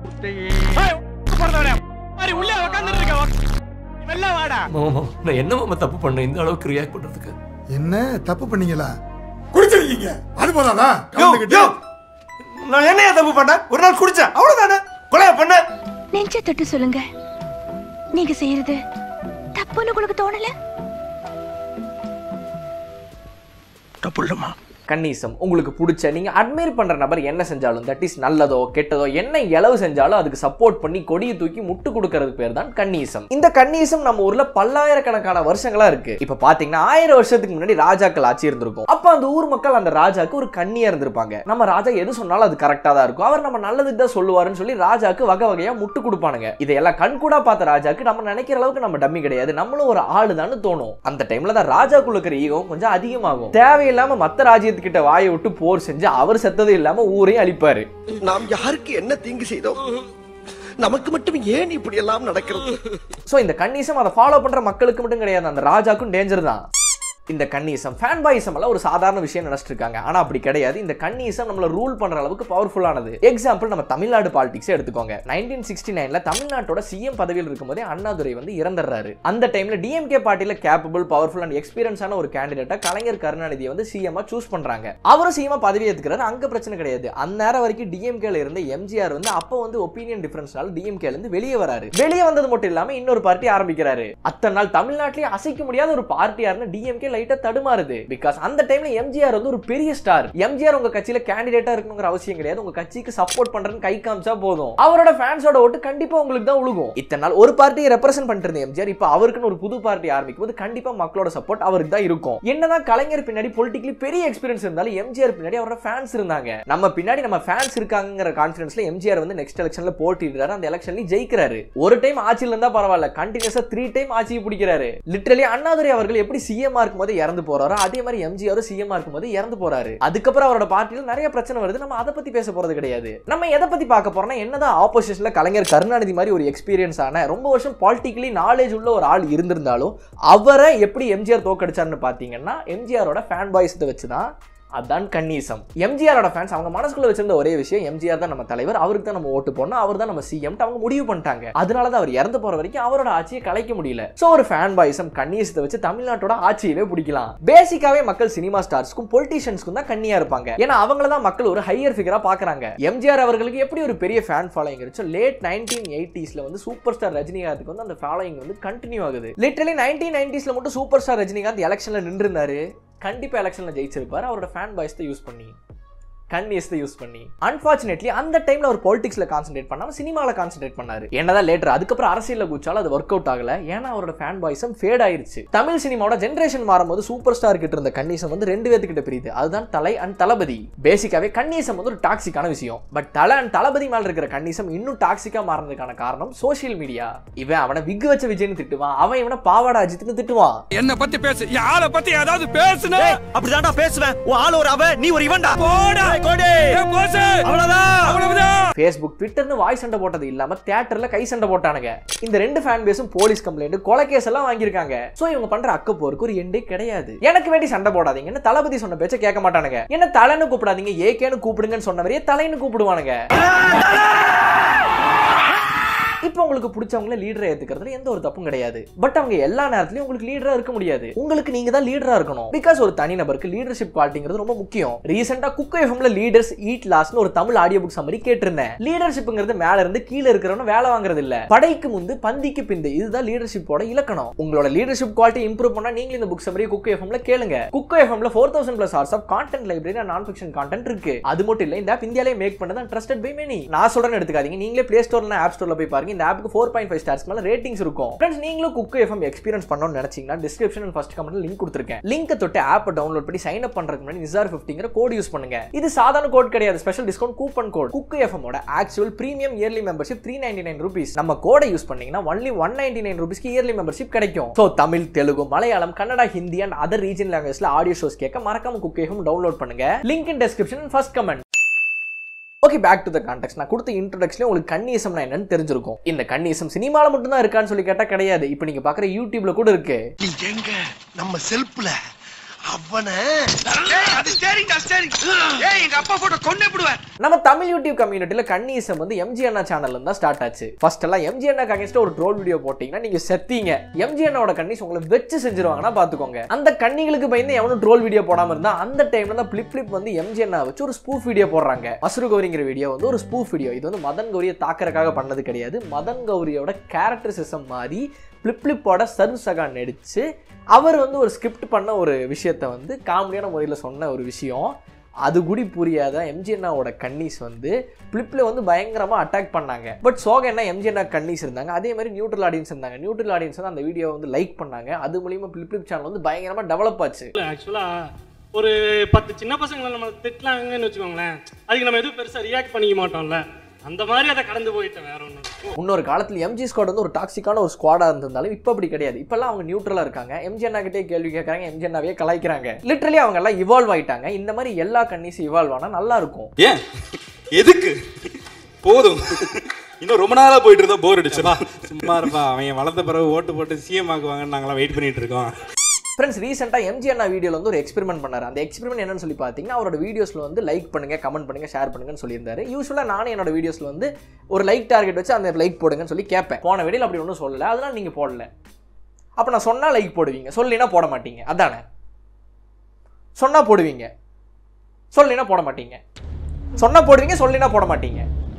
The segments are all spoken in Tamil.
உள்ளே உட்காந்துட்டு இருக்க வெளில வாடா மாமா மாமா, நான் என்ன மாமா தப்பு பண்ணேன் இந்த அளவுக்கு ரியாக்ட் பண்றதுக்கு என்ன தப்பு பண்ணீங்களா குடிச்சிருக்கீங்க அது போதாதா யோ, கலந்துக்கிட்டு யோ, நான் என்னையா தப்பு பண்ணேன் ஒரு நாள் குடிச்சேன் அவ்வளவுதானே கொலையா பண்ண நெஞ்ச தொட்டு சொல்லுங்க நீங்க செய்யறது தப்புன்னு உங்களுக்கு தோணல தப்பு இல்லம்மா கன்னிசம் உங்களுக்கு பிடிச்ச நீங்க அட்மைர் பண்ற நபர் என்ன செஞ்சாலும் தட் இஸ் நல்லதோ கெட்டதோ என்ன இளவு செஞ்சாலும் அதுக்கு சப்போர்ட் பண்ணி கொடியை தூக்கி முட்டு கொடுக்கறதுக்கு பேர் தான் கன்னிசம் இந்த கன்னிசம் நம்ம ஊர்ல பல்லாயிரக்கணக்கான வருஷங்களா இருக்கு இப்ப பாத்தீங்கன்னா ஆயிரம் வருஷத்துக்கு முன்னாடி ராஜாக்கள் ஆட்சி இருந்திருக்கும் அப்ப அந்த ஊர் மக்கள் அந்த ராஜாக்கு ஒரு கன்னியா இருந்திருப்பாங்க நம்ம ராஜா எது சொன்னாலும் அது கரெக்டா தான் இருக்கும் அவர் நம்ம நல்லதுக்கு தான் சொல்லுவாருன்னு சொல்லி ராஜாக்கு வகை வகையா முட்டு கொடுப்பானுங்க இதையெல்லாம் கண்கூடா பார்த்த ராஜாக்கு நம்ம நினைக்கிற அளவுக்கு நம்ம டம்மி கிடையாது நம்மளும் ஒரு ஆளுதான்னு தோணும் அந்த டைம்ல தான் ராஜாக்குள்ள இருக்கிற ஈகம் கொஞ்சம் அதிகமாகும் தேவையில்லாம மத்த ராஜ்யத்துக்கிட்ட வாயை விட்டு போர் செஞ்சு அவர் செத்தது இல்லாம ஊரையும் அழிப்பாரு நாம் யாருக்கு என்ன தீங்கு செய்தோம் நமக்கு மட்டும் ஏன் இப்படி எல்லாம் நடக்கிறது சோ இந்த கன்னிசம் அதை ஃபாலோ பண்ற மக்களுக்கு மட்டும் கிடையாது அந்த ராஜாக்கும் டேஞ்சர் தான் இந்த கன்னிசம் ஃபேன் பாய்சம் எல்லாம் ஒரு சாதாரண விஷயம் நினைச்சிட்டு இருக்காங்க ஆனா அப்படி கிடையாது இந்த கன்னிசம் நம்மள ரூல் பண்ற அளவுக்கு பவர்ஃபுல்லானது எக்ஸாம்பிள் நம்ம தமிழ்நாடு பாலிடிக்ஸ் எடுத்துக்கோங்க நைன்டீன் சிக்ஸ்டி நைன்ல தமிழ்நாட்டோட சிஎம் பதவியில் இருக்கும்போதே அண்ணாதுரை வந்து இறந்துடுறாரு அந்த டைம்ல டிஎம்கே பார்ட்டில கேப்பபிள் பவர்ஃபுல் அண்ட் எக்ஸ்பீரியன்ஸான ஒரு கேண்டிடேட்டா கலைஞர் கருணாநிதியை வந்து சிஎம் சூஸ் பண்றாங்க அவரும் சிஎம் பதவி ஏத்துக்கிறாரு அங்க பிரச்சனை கிடையாது அந்நேரம் வரைக்கும் டிஎம்கேல இருந்த எம்ஜிஆர் வந்து அப்போ வந்து ஒப்பீனியன் டிஃபரன்ஸ்னால டிஎம்கேல இருந்து வெளியே வராரு வெளியே வந்தது மட்டும் இல்லாம இன்னொரு பார்ட்டி ஆரம்பிக்கிறாரு அத்தனை நாள் தமிழ்நாட்டிலேயே அசைக்க முடியாத ஒரு பார்ட்டியாருன்னு டிஎம்கே லைட்டா தடுமாறுது பிகாஸ் அந்த டைம்ல எம்ஜிஆர் வந்து ஒரு பெரிய ஸ்டார் எம்ஜிஆர் உங்க கட்சியில கேண்டிடேட்டா இருக்கணுங்கிற அவசியம் கிடையாது உங்க கட்சிக்கு சப்போர்ட் பண்றேன்னு கை காமிச்சா போதும் அவரோட ஃபேன்ஸோட ஓட்டு கண்டிப்பா உங்களுக்கு தான் உழுகும் இத்தனை நாள் ஒரு பார்ட்டியை ரெப்ரசென்ட் பண்ணிட்டு இருந்த எம்ஜிஆர் இப்போ அவருக்குன்னு ஒரு புது பார்ட்டி ஆரம்பிக்கும் போது கண்டிப்பா மக்களோட சப்போர்ட் அவருக்கு தான் இருக்கும் என்னதான் கலைஞர் பின்னாடி பொலிட்டிக்கலி பெரிய எக்ஸ்பீரியன்ஸ் இருந்தாலும் எம்ஜிஆர் பின்னாடி அவரோட ஃபேன்ஸ் இருந்தாங்க நம்ம பின்னாடி நம்ம ஃபேன்ஸ் இருக்காங்கிற கான்ஃபிடன்ஸ்ல எம்ஜிஆர் வந்து நெக்ஸ்ட் எலெக்ஷன்ல போட்டிடுறாரு அந்த எலெக்ஷன்லயும் ஜெயிக்கிறாரு ஒரு டைம் ஆட்சியில இருந்தா பரவாயில்ல கண்டினியூஸா த்ரீ டைம் ஆட்சியை பிடிக்கிறாரு லிட்டரலி அண்ணாதுரை அவர்கள் எப்படி சிஎம் இருக்கும்போது இறந்து போறாரோ அதே மாதிரி எம்ஜிஆர் சிஎம் இருக்கும்போது இறந்து போறாரு அதுக்கப்புறம் அவரோட பார்ட்டியில நிறைய பிரச்சனை வருது நம்ம அதை பத்தி பேச போறது கிடையாது நம்ம எதை பத்தி பார்க்க போறோம்னா என்னதான் ஆப்போசிஷன்ல கலைஞர் கருணாநிதி மாதிரி ஒரு எக்ஸ்பீரியன்ஸ் ஆன ரொம்ப வருஷம் பாலிட்டிக்கலி நாலேஜ் உள்ள ஒரு ஆள் இருந்திருந்தாலும் அவரை எப்படி எம்ஜிஆர் தோக்கடிச்சாருன்னு பாத்தீங்கன்னா எம்ஜிஆரோட ஃபேன் பாய்ஸத்தை வச்சு தான் அதான் கன்னிசம் எம்ஜிஆரோட ஃபேன்ஸ் அவங்க மனசுக்குள்ள வச்சிருந்த ஒரே விஷயம் எம்ஜிஆர் தான் நம்ம தலைவர் அவருக்கு தான் நம்ம ஓட்டு போடணும் அவர் தான் நம்ம சிஎம் அவங்க முடிவு பண்ணிட்டாங்க அதனால தான் அவர் இறந்து போற வரைக்கும் அவரோட ஆட்சியை கலைக்க முடியல சோ ஒரு ஃபேன் பாய்ஸம் கன்னியசத்தை வச்சு தமிழ்நாட்டோட ஆட்சியவே பிடிக்கலாம் பேசிக்காவே மக்கள் சினிமா ஸ்டார்ஸ்க்கும் பொலிட்டீஷியன்ஸ்க்கும் தான் கண்ணியா இருப்பாங்க ஏன்னா அவங்கள தான் மக்கள் ஒரு ஹையர் ஃபிகரா பாக்குறாங்க எம்ஜிஆர் அவர்களுக்கு எப்படி ஒரு பெரிய ஃபேன் ஃபாலோயிங் இருந்துச்சோ லேட் நைன்டீன் எயிட்டிஸ்ல வந்து சூப்பர் ஸ்டார் ரஜினிகாந்துக்கு வந்து அந்த ஃபாலோயிங் வந்து கண்டினியூ ஆகுது லிட்டரலி நைன்டீன் நைன்டிஸ்ல மட்டும் சூப்பர் ஸ்டார் ரஜினிகாந்த் எலெக்ஷன்ல நின்று கண்டிப்பா எலெக்ஷன்ல ஜெயிச்சிருப்பாரு அவரோட ஃபேன் பாய்ஸ் தான் யூஸ் பண்ணி கன்னியஸ்தை யூஸ் பண்ணி அன்பார்ச்சுனேட்லி அந்த டைம்ல அவர் பொலிட்டிக்ஸ்ல கான்சென்ட்ரேட் பண்ணாம சினிமால கான்சென்ட்ரேட் பண்ணாரு என்னதான் லேட்டர் அதுக்கப்புறம் அரசியல்ல குச்சாலும் அது ஒர்க் அவுட் ஆகல ஏன்னா அவரோட ஃபேன் பாய்ஸும் ஃபேட் ஆயிருச்சு தமிழ் சினிமாவோட ஜென்ரேஷன் மாறும்போது சூப்பர் ஸ்டார் கிட்ட இருந்த கன்னிசம் வந்து ரெண்டு பேத்துக்கிட்ட பிரியுது அதுதான் தலை அண்ட் தளபதி பேசிக்காவே கன்னிசம் வந்து ஒரு டாக்ஸிக்கான விஷயம் பட் தலை அண்ட் தளபதி மேல இருக்கிற கன்னிசம் இன்னும் டாக்ஸிக்கா மாறினதுக்கான காரணம் சோஷியல் மீடியா இவன் அவனை விக் வச்ச விஜய்னு திட்டுவான் அவன் இவனை பாவாடா அஜித்னு திட்டுவான் என்ன பத்தி பேசு என் ஆளை பத்தி ஏதாவது பேசுன அப்படிதான்டா பேசுவேன் உன் ஆள் ஒரு அவ நீ ஒரு இவன்டா போடா கோடி போசு அவ்வளவுதான் அவ்வளவுதான் ஃபேஸ்புக் ட்விட்டர்னு வாய் சண்டை போட்டது இல்லாம தியேட்டர்ல கை சண்டை போட்டானுங்க இந்த ரெண்டு ஃபேன் பேஸும் போலீஸ் கம்ப்ளைண்ட் கொலை கேஸ் எல்லாம் வாங்கியிருக்காங்க சோ இவங்க பண்ற அக்க போருக்கு ஒரு எண்டே கிடையாது எனக்கு வேண்டி சண்டை போடாதீங்கன்னு தளபதி சொன்ன பேச்ச கேட்க மாட்டானுங்க என்ன தலைன்னு கூப்பிடாதீங்க ஏகேன்னு கூப்பிடுங்கன்னு சொன்ன மாதிரியே தலைன்னு கூப்பிடுவானுங்க இப்போ உங்களுக்கு பிடிச்சவங்கள லீடரை ஏத்துக்கிறதுல எந்த ஒரு தப்பும் கிடையாது பட் அவங்க எல்லா நேரத்துலயும் உங்களுக்கு லீடரா இருக்க முடியாது உங்களுக்கு நீங்க தான் லீடரா இருக்கணும் பிகாஸ் ஒரு தனிநபருக்கு லீடர்ஷிப் குவாலிட்டிங்கிறது ரொம்ப முக்கியம் ரீசெண்டா குக் எஃப்எம்ல லீடர்ஸ் ஈட் லாஸ்ட்னு ஒரு தமிழ் ஆடியோ புக் சம்மரி கேட்டிருந்தேன் லீடர்ஷிப்ங்கிறது மேல இருந்து கீழே இருக்கிறவன வேலை வாங்குறது இல்ல படைக்கு முந்து பந்திக்கு பிந்து இதுதான் லீடர்ஷிப்போட இலக்கணம் உங்களோட லீடர்ஷிப் குவாலிட்டி இம்ப்ரூவ் பண்ணா நீங்களும் இந்த புக் சம்மரி குக் எஃப்எம்ல கேளுங்க குக் எஃப்எம்ல four thousand plus hours of content library non fiction content இருக்கு அது மட்டும் இல்ல இந்த ஆப் இந்தியாலே மேக் பண்ணதான் ட்ரஸ்டட் பை மெனி நான் சொல்றேன்னு எடுத்துக்காதீங்க நீங்களே பிளே ஸ்டோர்ல ஆப் ஸ்டோர்ல போய் பாருங்க இந்த ஆப்புக்கு ஃபோர் பாயிண்ட் ஃபைவ் ஸ்டார்ஸ் மேல ரேட்டிங்ஸ் இருக்கும் ஃப்ரெண்ட்ஸ் நீங்களும் குக் எஃப்எம் எக்ஸ்பீரியன்ஸ் பண்ணணும்னு நினைச்சீங்கன்னா டிஸ்கிரிப்ஷன் அண்ட் ஃபர்ஸ்ட் கமெண்ட்ல லிங்க் கொடுத்துருக்கேன் லிங்க் தொட்டு ஆப் டவுன்லோட் பண்ணி சைன் அப் பண்றதுக்கு முன்னாடி நிசார் ஃபிஃப்டிங்கிற கோட் யூஸ் பண்ணுங்க இது சாதாரண கோட் கிடையாது special discount coupon code Kuku எஃப்எமோட actual premium yearly membership three ninety nine rupees நம்ம கோடை யூஸ் பண்ணீங்கன்னா ஒன்லி ஒன் நைன்டி நைன் ருபீஸ்க்கு இயர்லி மெம்பர்ஷிப் கிடைக்கும் so Tamil Telugu Malayalam Kannada Hindi and other region லாங்குவேஜ்ல ஆடியோ ஷோஸ் கேட்க மறக்காம குக் எஃப்எம் டவுன்லோட் பண்ணுங்க link in description first comment okay back to the context நான் கொடுத்த இன்ட்ரடக்ஷன்ல உங்களுக்கு கன்னியசம்னா என்னன்னு தெரிஞ்சிருக்கும் இந்த கன்னியசம் சினிமால மட்டும் தான் இருக்கான்னு சொல்லி கேட்டா கிடையாது இப்போ நீங்க பாக்குற யூடியூப்ல கூட இருக்கு எங்க நம்ம செல்ஃப்ல அது சரிடா சரி ஏய் எங்க அப்பா போட்டோ கொண்டு விடுவேன் நம்ம தமிழ் யூடியூப் கம்யூனிட்டியில் கன்னிசம் வந்து எம்ஜி அண்ணா சேனல்ல இருந்தா ஸ்டார்ட் ஆச்சு ஃபர்ஸ்ட் எல்லாம் எம்ஜி அண்ணா அகேன்ஸ்ட் ஒரு ட்ரோல் வீடியோ போட்டீங்கன்னா நீங்க செத்தீங்க எம்ஜி அண்ணாவோட கன்னிஸ் உங்களை வச்சு செஞ்சிருவாங்கன்னா பாத்துக்கோங்க அந்த கன்னிகளுக்கு பயந்து எவனும் ட்ரோல் வீடியோ போடாம இருந்தா அந்த டைம்ல தான் பிளிப் பிளிப் வந்து எம்ஜி அண்ணா வச்சு ஒரு ஸ்பூஃப் வீடியோ போடுறாங்க மசுரு கௌரிங்கிற வீடியோ வந்து ஒரு ஸ்பூஃப் வீடியோ இது வந்து மதன் கௌரியை தாக்கறதுக்காக பண்ணது கிடையாது மதன் கௌரியோட கேரக்டரிசிசம் மாதிரி பிளிப் பிளிப்போட சர்வ் சகான் நடிச்சு அவர் வந்து ஒரு ஸ்கிரிப்ட் பண்ண ஒரு விஷயத்தை வந்து காமெடியான முறையில் சொன்ன ஒரு விஷயம் அது கூடி புரியாத எம்ஜி அண்ணாவோட கன்னிஸ் வந்து பிளிப்பில் வந்து பயங்கரமாக அட்டாக் பண்ணாங்க பட் சோக என்ன எம்ஜி அண்ணா கன்னிஸ் இருந்தாங்க அதே மாதிரி நியூட்ரல் ஆடியன்ஸ் இருந்தாங்க நியூட்ரல் ஆடியன்ஸ் வந்து அந்த வீடியோ வந்து லைக் பண்ணாங்க அது மூலியமா பிளிப் பிளிப் சேனல் வந்து பயங்கரமாக டெவலப் ஆச்சு ஆக்சுவலா ஒரு பத்து சின்ன பசங்களை நம்ம திட்டலாங்கன்னு வச்சுக்கோங்களேன் அதுக்கு நம்ம எதுவும் பெருசா ரியாக்ட் பண்ணிக்க மாட்டோம்ல அந்த மாதிரி அதை கடந்து போயிட்டேன் வேற ஒன்றும் முன்னொரு காலத்தில் எம்ஜி ஸ்குவாட் வந்து ஒரு டாக்ஸிக்கான ஒரு ஸ்குவாடாக இருந்திருந்தாலும் இப்போ அப்படி கிடையாது இப்போல்லாம் அவங்க நியூட்ரலாக இருக்காங்க எம்ஜி அண்ணா கிட்டே கேள்வி கேட்குறாங்க எம்ஜி அண்ணாவே கலாய்க்கிறாங்க லிட்டரலி அவங்க எல்லாம் இவால்வ் ஆயிட்டாங்க இந்த மாதிரி எல்லா கன்னிஸும் இவால்வ் ஆனால் நல்லா இருக்கும் ஏன் எதுக்கு போதும் இன்னும் ரொம்ப நாளா போயிட்டு இருந்தா போர் அடிச்சுமா சும்மா இருப்பா அவன் வளர்ந்த பிறகு ஓட்டு போட்டு சிஎம் ஆக்குவாங்கன்னு நாங்களாம் வெயிட் பண்ணிட்டு இருக்கோம் ஃப்ரெண்ட்ஸ் ரீசெண்டாக எம்ஜி அண்ணா வீடியோவில் வந்து ஒரு எக்ஸ்பெரிமெண்ட் பண்ணார் அந்த எக்ஸ்பெரிமெண்ட் என்னன்னு சொல்லி பார்த்தீங்கன்னா அவரோட வீடியோஸில் வந்து லைக் பண்ணுங்க கமெண்ட் பண்ணுங்க ஷேர் பண்ணுங்கன்னு சொல்லியிருந்தாரு யூஸ்வலாக நானே என்னோட வீடியோஸில் வந்து ஒரு லைக் டார்கெட் வச்சு அந்த லைக் போடுங்கன்னு சொல்லி கேட்பேன் போன வீடியோவில் அப்படி ஒன்றும் சொல்லலை அதெல்லாம் நீங்கள் போடல அப்போ நான் சொன்னால் லைக் போடுவீங்க சொல்லினா போட மாட்டீங்க அதானே சொன்னால் போடுவீங்க சொல்லினா போட மாட்டீங்க சொன்னால் போடுவீங்க சொல்லினா போட மாட்டீங்க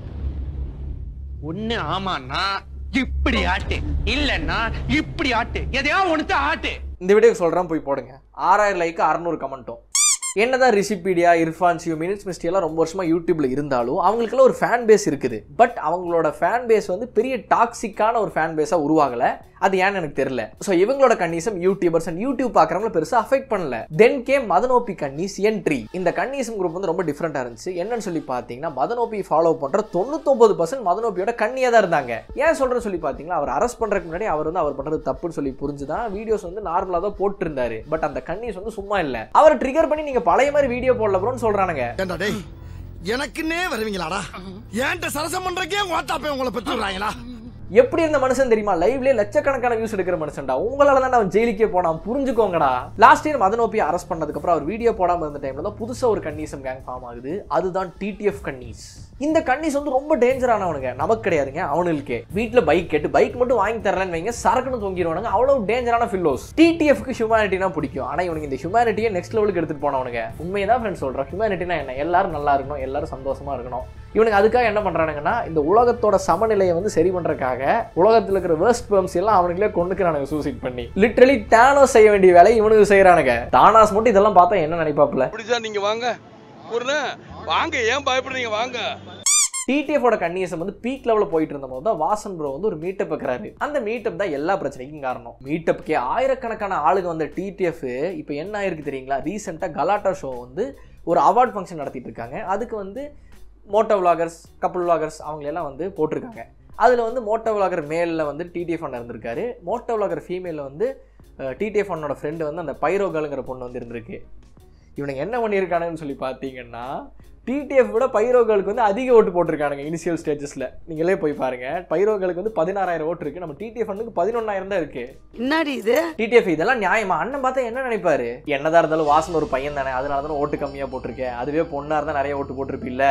ஒண்ணு ஆமாண்ணா இப்படி ஆட்டு இல்லன்னா இப்படி ஆட்டு எதையா ஒண்ணுத்த ஆட்டு இந்த வீடியோக்கு சொல்கிறேன் போய் போடுங்க ஆறாயிரம் லைக்கு அறநூறு கமெண்ட்டும் என்னதான் ரிசிபீடியா இர்ஃபான் சியூ மினிட்ஸ் மிஸ்டி எல்லாம் ரொம்ப வருஷமா யூடியூப்ல இருந்தாலும் அவங்களுக்கெல்லாம் ஒரு ஃபேன் பேஸ் இருக்குது பட் அவங்களோட ஃபேன் பேஸ் வந்து பெரிய டாக்ஸிக்கான ஒரு ஃபேன் பேஸா உருவாகல அது ஏன்னு எனக்கு தெரியல ஸோ இவங்களோட கன்னிசம் யூடியூபர்ஸ் அண்ட் யூடியூப் பார்க்குறவங்கள பெருசாக அஃபெக்ட் பண்ணல தென் கேம் மதனோபி கன்னிஸ் என்ட்ரி இந்த கன்னிசம் குரூப் வந்து ரொம்ப டிஃப்ரெண்டாக இருந்துச்சு என்னன்னு சொல்லி பார்த்தீங்கன்னா மதனோபி ஃபாலோ பண்ணுற தொண்ணூத்தொம்பது பர்சன்ட் மதனோபியோட கண்ணியாக தான் இருந்தாங்க ஏன் சொல்கிறேன்னு சொல்லி பார்த்தீங்கன்னா அவர் அரெஸ்ட் பண்ணுறதுக்கு முன்னாடி அவர் வந்து அவர் பண்ணுறது தப்புன்னு சொல்லி புரிஞ்சுதான் வீடியோஸ் வந்து நார்மலாக தான் போட்டிருந்தாரு பட் அந்த கன்னிஸ் வந்து சும்மா இல்லை அவர் ட்ரிகர் பண்ணி நீங்கள் பழைய மாதிரி வீடியோ போடல ப்ரோன்னு சொல்கிறானுங்க ஏண்டா டேய் எனக்குன்னே வருவீங்களாடா ஏன்ட்ட சரசம் பண்றக்கே வாட்டாப்பே உங்களை பெற்றுறாங்களா எப்படி இருந்த மனுஷன் தெரியுமா லைவ்லயே லட்சக்கணக்கான வியூஸ் எடுக்கிற மனுஷன்டா உங்களால தான் அவன் ஜெயிலுக்கே போனான் புரிஞ்சுக்கோங்கடா லாஸ்ட் இயர் மதனோப்பி அரெஸ்ட் பண்ணதுக்கு அப்புறம் அவர் வீடியோ போடாம இருந்த டைம்ல தான் புதுசா ஒரு கன்னிசம் கேங் ஃபார்ம் ஆகுது அதுதான் டிடிஎஃப் கன்னிஸ் இந்த கன்னிஸ் வந்து ரொம்ப டேஞ்சரானவனுங்க நமக்கு கிடையாதுங்க அவனுக்கே வீட்ல பைக் கேட்டு பைக் மட்டும் வாங்கி தரலன்னு வைங்க சரக்குன்னு தொங்கிடுவானுங்க அவ்வளவு டேஞ்சரான ஃபில்லோஸ் டிடிஎஃப்க்கு ஹியூமனிட்டினா பிடிக்கும் ஆனா இவனுக்கு இந்த ஹியூமனிட்டியை நெக்ஸ்ட் லெவலுக்கு எடுத்துட்டு போனவனுங்க உண்மையை தான் ஃப்ரெண்ட்ஸ் சொல்றேன் ஹியூமனிட்டினா என்ன எல்லாரும் நல்லா இருக்கணும் எல்லாரும் சந்தோஷமா இருக்கணும் இவனுக்கு அதுக்காக என்ன பண்றானுங்கன்னா இந்த உலகத்தோட சமநிலையை வந்து சரி பண்றதுக்காக உலகத்துல இருக்கிற வேர்ஸ்ட் பெர்ம்ஸ் எல்லாம் அவனுங்களே கொண்டுக்கிறானுங்க சூசைட் பண்ணி லிட்டரலி டானோஸ் செய்ய வேண்டிய வேலையை இவனுக்கு செய்யறானுங்க தானாஸ் மட்டும் இதெல்லாம் பார்த்தா என்ன நினைப்பாப்ல அப்படிச்சா நீங்க வாங்க ஒரு வாங்க ஏன் பயப்படுறீங்க வாங்க டிடிஎஃபோட கன்னியசம் வந்து பீக் லெவலில் போயிட்டு இருந்த போது தான் வாசன் ப்ரோ வந்து ஒரு மீட்டப் வைக்கிறாரு அந்த மீட்டப் தான் எல்லா பிரச்சனைக்கும் காரணம் மீட்டப்புக்கே ஆயிரக்கணக்கான ஆளுங்க வந்த டிடிஎஃப் இப்போ என்ன ஆயிருக்கு தெரியுங்களா ரீசெண்டாக கலாட்டா ஷோ வந்து ஒரு அவார்ட் ஃபங்க்ஷன் நடத்திட்டு இருக்காங்க அதுக்கு வந்து மோட்டோ விலாகர்ஸ் கப்பல் விலாகர்ஸ் அவங்களெல்லாம் வந்து போட்டிருக்காங்க அதில் வந்து மோட்டோ விலாகர் மேலில் வந்து டிடிஎஃப் அண்ணன் இருந்திருக்காரு மோட்டோ விலாகர் ஃபீமேலில் வந்து டிடிஎஃப் அண்ணனோட ஃப்ரெண்டு வந்து அந்த பைரோகலுங்கிற பொண்ணு வந்து இருந்திருக்கு இவனுங்க என்ன பண்ணியிருக்கானுங்கன்னு சொல்லி பார்த்தீங்கன்னா டிடிஎஃப் விட பைரோகளுக்கு வந்து அதிக ஓட்டு போட்டிருக்கானுங்க இனிஷியல் ஸ்டேஜஸில் நீங்களே போய் பாருங்க பைரோகளுக்கு வந்து பதினாறாயிரம் ஓட்டு இருக்கு நம்ம டிடிஎஃப் அண்ணுக்கு பதினொன்னாயிரம் தான் இருக்கு என்னடி இது டிடிஎஃப் இதெல்லாம் நியாயமா அண்ணன் பார்த்தா என்ன நினைப்பாரு என்னதான் இருந்தாலும் வாசன் ஒரு பையன் தானே அதனால தானே ஓட்டு கம்மியாக போட்டிருக்கேன் அதுவே பொண்ணா இருந்தால் நிறைய ஓட்டு போட்டிருப்பில்ல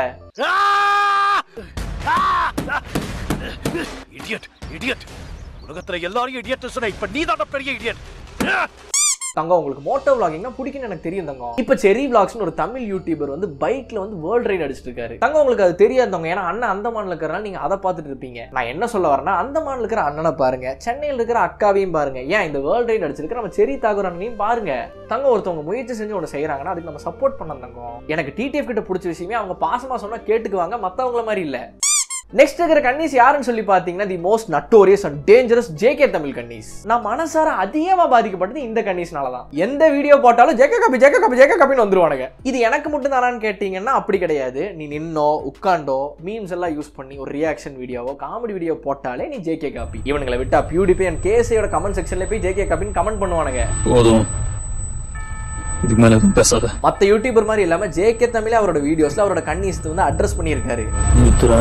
இடியட் இடியட் உலகத்துல எல்லாரும் இடியட் சொன்ன இப்ப நீ பெரிய இடியட் தங்கம் உங்களுக்கு மோட்டோ விளாகிங்னா பிடிக்கும்னு எனக்கு தெரியும் தங்கம் இப்போ செரி விளாக்ஸ்னு ஒரு தமிழ் யூடியூபர் வந்து பைக்ல வந்து வேர்ல்ட் ரைட் அடிச்சிட்டு இருக்காரு தங்கம் உங்களுக்கு அது தெரியாது தங்கம் ஏன்னா அண்ணன் அந்தமான்ல இருக்கிறனால நீங்க அதை பார்த்துட்டு இருப்பீங்க நான் என்ன சொல்ல வரேன்னா அந்தமான்ல இருக்கிற அண்ணனை பாருங்க சென்னையில் இருக்கிற அக்காவையும் பாருங்க ஏன் இந்த வேர்ல்ட் ரைட் அடிச்சிருக்கிற நம்ம செரி தாகூர் அண்ணனையும் பாருங்க தங்கம் ஒருத்தவங்க முயற்சி செஞ்சு ஒன்று செய்யறாங்கன்னா அதுக்கு நம்ம சப்போர்ட் பண்ண தங்கம் எனக்கு டிடிஎஃப் கிட்ட பிடிச்ச விஷயமே அவங்க பாசமா சொன்னா கேட்டுக்குவாங்க மத்தவங்கள மாதிரி இல்ல நெக்ஸ்ட் இருக்கிற கன்னிஸ் யாருன்னு சொல்லி பார்த்தீங்கன்னா the most notorious and dangerous JK Tamil கன்னிஸ் நான் மனசார அதிகமாக பாதிக்கப்பட்டது இந்த கன்னிஸ்னால தான் எந்த வீடியோ போட்டாலும் JK copy JK copy JK காப்பின்னு வந்துருவானுங்க இது எனக்கு மட்டும் தானான்னு கேட்டிங்கன்னா அப்படி கிடையாது நீ நின்னோ உட்காண்டோ மீம்ஸ் எல்லாம் யூஸ் பண்ணி ஒரு ரியாக்ஷன் வீடியோவோ காமெடி வீடியோ போட்டாலே நீ ஜேகே காப்பி இவனுங்களை விட்டா பியூடிபி அண்ட் கேஸையோட கமெண்ட் செக்ஷன்ல போய் ஜேகே காப்பின்னு கமெண்ட் பண்ணுவானுங்க போதும் இதுக்கு மேல எதுவும் பேசாத மற்ற யூடியூபர் மாதிரி இல்லாம ஜேகே தமிழ் அவரோட வீடியோஸ்ல அவரோட கன்னிஸ் வந்து அட்ரஸ் பண்ணியிருக்காரு நித்துறா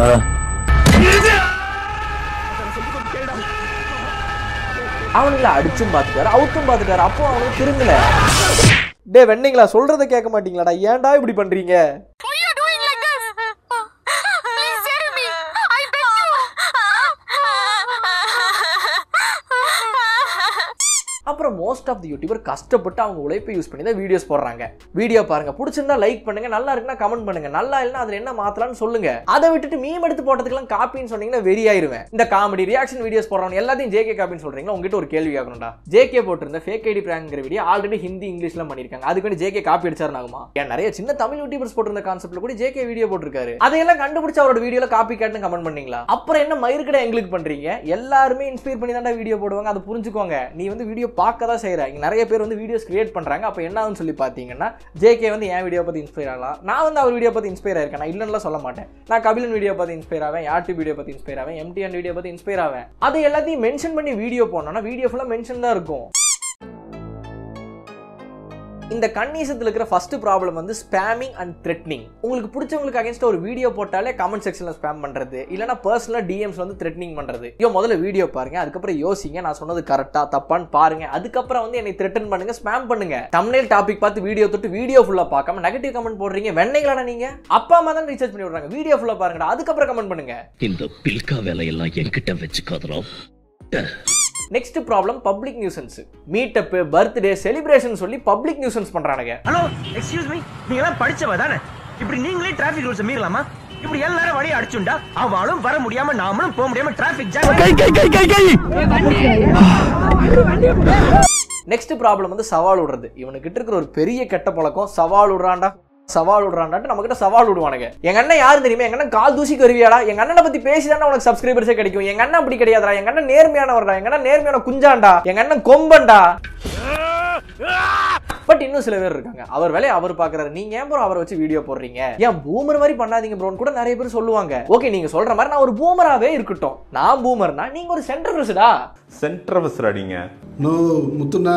அவனுங்களை அடிச்சும் பார்த்துட்டாரு அவுத்தும் பார்த்துட்டாரு அப்போ அவனுக்கு திரும்பல டே வெண்ணீங்களா சொல்றதை கேட்க மாட்டீங்களாடா ஏன்டா இப்படி பண்றீங்க அப்புறம் மோஸ்ட் ஆஃப் தி யூடியூபர் கஷ்டப்பட்டு அவங்க உழைப்பை யூஸ் பண்ணி தான் வீடியோஸ் போடுறாங்க வீடியோ பாருங்க பிடிச்சிருந்தா லைக் பண்ணுங்க நல்லா இருக்குன்னா கமெண்ட் பண்ணுங்க நல்லா இல்லைன்னா அதில் என்ன மாத்தலாம்னு சொல்லுங்க அதை விட்டுட்டு மீம் எடுத்து போட்டதுக்கெல்லாம் காப்பின்னு சொன்னீங்கன்னா வெறி ஆயிருவேன் இந்த காமெடி ரியாக்ஷன் வீடியோஸ் போடுறவங்க எல்லாத்தையும் ஜேகே காப்பின்னு சொல்றீங்களா உங்ககிட்ட ஒரு கேள்வி கேட்கணும்டா ஜேகே போட்டிருந்த ஃபேக் ஐடி பிராங்கிற வீடியோ ஆல்ரெடி ஹிந்தி இங்கிலீஷ்லாம் பண்ணிருக்காங்க அதுக்கு வேண்டி ஜேகே காப்பி அடிச்சாரு ஆகுமா ஏன் நிறைய சின்ன தமிழ் யூடியூபர்ஸ் போட்டிருந்த கான்செப்ட்ல கூட ஜேகே வீடியோ போட்டிருக்காரு அதையெல்லாம் கண்டுபிடிச்சு அவரோட வீடியோல காப்பி கேட்னு கமெண்ட் பண்ணீங்களா அப்புறம் என்ன மயிர்கடை எங்களுக்கு பண்றீங்க எல்லாருமே இன்ஸ்பயர் பண்ணி தான் வீடியோ போடுவாங்க அதை புரிஞ்சுக்கோங்க நீ வந்து வீடியோ பார்க்க தான் செய்யற இங்க நிறைய பேர் வந்து வீடியோஸ் கிரியேட் பண்றாங்க அப்போ என்ன ஆகும்னு சொல்லி பார்த்தீங்கன்னா ஜேகே வந்து என் வீடியோ பார்த்து இன்ஸ்பயர் ஆகலாம் நான் வந்து அவர் வீடியோ பார்த்து இன்ஸ்பயர் ஆயிருக்கேன் நான் இல்லைன்னு சொல்ல மாட்டேன் நான் கபிலன் வீடியோ பார்த்து இன்ஸ்பயர் ஆவேன் யார்டி வீடியோ பார்த்து இன்ஸ்பயர் ஆவேன் எம்டிஎன் வீடியோ பார்த்து இன்ஸ்பயர் ஆவேன் அது எல்லாத்தையும் மென்ஷன் பண்ணி வீடியோ போனோம்னா வீடியோ ஃபுல்லாக மென்ஷன் தான் இருக்கும் இந்த கன்னீசத்தில் இருக்கிற ஃபர்ஸ்ட் ப்ராப்ளம் வந்து ஸ்பேமிங் அண்ட் த்ரெட்னிங் உங்களுக்கு பிடிச்சவங்களுக்கு அகேன்ஸ்ட் ஒரு வீடியோ போட்டாலே கமெண்ட் செக்ஷனில் ஸ்பேம் பண்ணுறது இல்லைனா பர்சனலாக டிஎம்ஸ் வந்து த்ரெட்னிங் பண்ணுறது ஐயோ முதல்ல வீடியோ பாருங்க அதுக்கப்புறம் யோசிங்க நான் சொன்னது கரெக்டாக தப்பான்னு பாருங்க அதுக்கப்புறம் வந்து என்னை த்ரெட்டன் பண்ணுங்க ஸ்பேம் பண்ணுங்க தமிழ் டாபிக் பார்த்து வீடியோ தொட்டு வீடியோ ஃபுல்லாக பார்க்காம நெகட்டிவ் கமெண்ட் போடுறீங்க வெண்ணைகளாடா நீங்க அப்பா அம்மா தான் ரீசார்ஜ் பண்ணி விடுறாங்க வீடியோ ஃபுல்லாக பாருங்கடா அதுக்கப்புறம் கமெண்ட் பண்ணுங்க இந்த பில்கா வேலையெல்லாம் என்கிட்ட வச்சுக்காதரா next problem public nuisance meetup birthday celebration சொல்லி பப்ளிக் நியூசன்ஸ் பண்றானுங்க ஹலோ எக்ஸ்கியூஸ் மீ நீங்க எல்லாம் படிச்சவ தானே இப்படி நீங்களே டிராபிக் ரூல்ஸ் மீறலாமா இப்படி எல்லாரும் வழியை அடிச்சுண்டா அவளும் வர முடியாம நாமளும் போக முடியாம டிராபிக் ஜாம் கை கை கை கை கை நெக்ஸ்ட் ப்ராப்ளம் வந்து சவால் விடுறது இவனுக்கிட்ட இருக்கிற ஒரு பெரிய கெட்ட பழக்கம் சவால் விடுறான்டா சவால் விடுறான்டாட்டு நம்ம கிட்ட சவால் விடுவானுங்க எங்க அண்ணன் யாரு தெரியுமா எங்க அண்ணன் கால் தூசி கருவியாடா எங்க அண்ணனை பத்தி பேசிதானே உனக்கு சப்ஸ்கிரைபர்ஸே கிடைக்கும் எங்க அண்ணன் அப்படி கிடையாதுடா எங்க அண்ணன் நேர்மையானவர்டா எங்க அண்ணன் நேர்மையான குஞ்சாண்டா எங்க அண்ணன் கொம்பன்டா பட் இன்னும் சில பேர் இருக்காங்க அவர் வேலையை அவர் பாக்குறாரு நீங்க ஏன் ப்ரோ அவரை வச்சு வீடியோ போடுறீங்க ஏன் பூமர் மாதிரி பண்ணாதீங்க ப்ரோன்னு கூட நிறைய பேர் சொல்லுவாங்க ஓகே நீங்க சொல்ற மாதிரி நான் ஒரு பூமராவே இருக்கட்டும் நான் பூமர்னா நீங்க ஒரு சென்டர் பிரஸ்டா சென்டர் பஸ் அடிங்க நோ முத்துண்ணா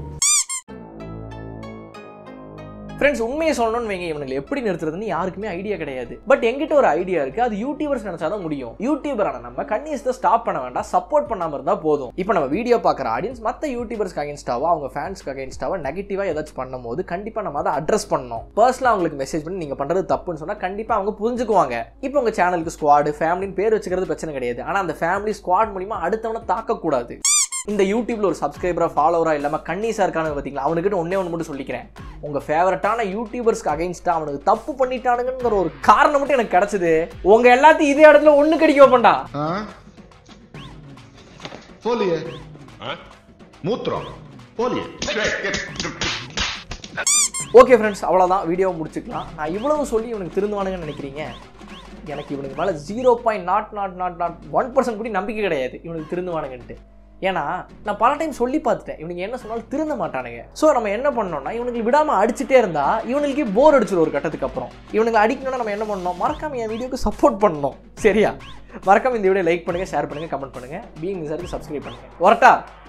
ஃப்ரெண்ட்ஸ் உண்மையை சொல்லணும்னு வைங்க இவனுங்களை எப்படி நிறுத்துறதுன்னு யாருக்குமே ஐடியா கிடையாது பட் எங்கிட்ட ஒரு ஐடியா இருக்கு அது யூடியூபர்ஸ் நினைச்சாதான் முடியும் யூடியூபரான நம்ம கன்னியஸ் ஸ்டாப் பண்ண வேண்டாம் சப்போர்ட் பண்ணாம இருந்தா போதும் இப்போ நம்ம வீடியோ பார்க்குற ஆடியன்ஸ் மற்ற யூடியூபர்ஸ்க்கு அகேன்ஸ்டாவோ அவங்க ஃபேன்ஸ்க்கு அகேன்ஸ்டாவோ நெகட்டிவா ஏதாச்சும் பண்ணும்போது கண்டிப்பா நம்ம அதை அட்ரஸ் பண்ணணும் பர்சனலாக அவங்களுக்கு மெசேஜ் பண்ணி நீங்க பண்றது தப்புன்னு சொன்னா கண்டிப்பா அவங்க புரிஞ்சுக்குவாங்க இப்போ உங்க சேனலுக்கு ஸ்குவாடு ஃபேமிலின்னு பேர் வச்சுக்கிறது பிரச்சனை கிடையாது ஆனா அந்த ஃபேமிலி ஸ்குவாட் மூலியமா அடுத்தவனை தாக்கக்கூடாது இந்த யூடியூப்ல ஒரு சப்ஸ்கிரைபரா ஃபாலோவரா இல்லாம கண்ணீஸா இருக்கானு பாத்தீங்களா அவனுக்கிட்ட ஒன்னே ஒன்று மட்டும் சொல்லிக்கிறேன் உங்க ஃபேவரட்டான யூடியூபர்ஸ்க்கு அகைன்ஸ்டா அவனுக்கு தப்பு பண்ணிட்டானுங்கிற ஒரு காரணம் மட்டும் எனக்கு கிடைச்சது உங்க எல்லாத்தையும் இதே இடத்துல ஒண்ணு கடிக்க வைப்பேன்டா போலியே மூத்திரம் போலியே ஓகே ஃப்ரெண்ட்ஸ் அவ்வளோதான் வீடியோ முடிச்சுக்கலாம் நான் இவ்வளவு சொல்லி இவனுக்கு திருந்துவானுங்கன்னு நினைக்கிறீங்க எனக்கு இவனுக்கு மேலே zero point nought nought nought nought one percent கூட நம்பிக்கை கிடையாது இவனுக்கு திருந்துவானுங்கன்ட்டு ஏன்னா நான் பல டைம் சொல்லி பார்த்துட்டேன் இவனுக்கு என்ன சொன்னாலும் திருந்த மாட்டானுங்க ஸோ நம்ம என்ன பண்ணோம்னா இவனுக்கு விடாமல் அடிச்சுட்டே இருந்தா இவனுக்கு போர் அடிச்சிடும் ஒரு கட்டத்துக்கு அப்புறம் இவனுக்கு அடிக்கணும்னா நம்ம என்ன பண்ணணும் மறக்காம என் வீடியோக்கு சப்போர்ட் பண்ணணும் சரியா மறக்காம இந்த வீடியோ லைக் பண்ணுங்க ஷேர் பண்ணுங்க கமெண்ட் பண்ணுங்க பீங் சாருக்கு சப்ஸ்கிரைப் பண்ணுங்க வரட்டா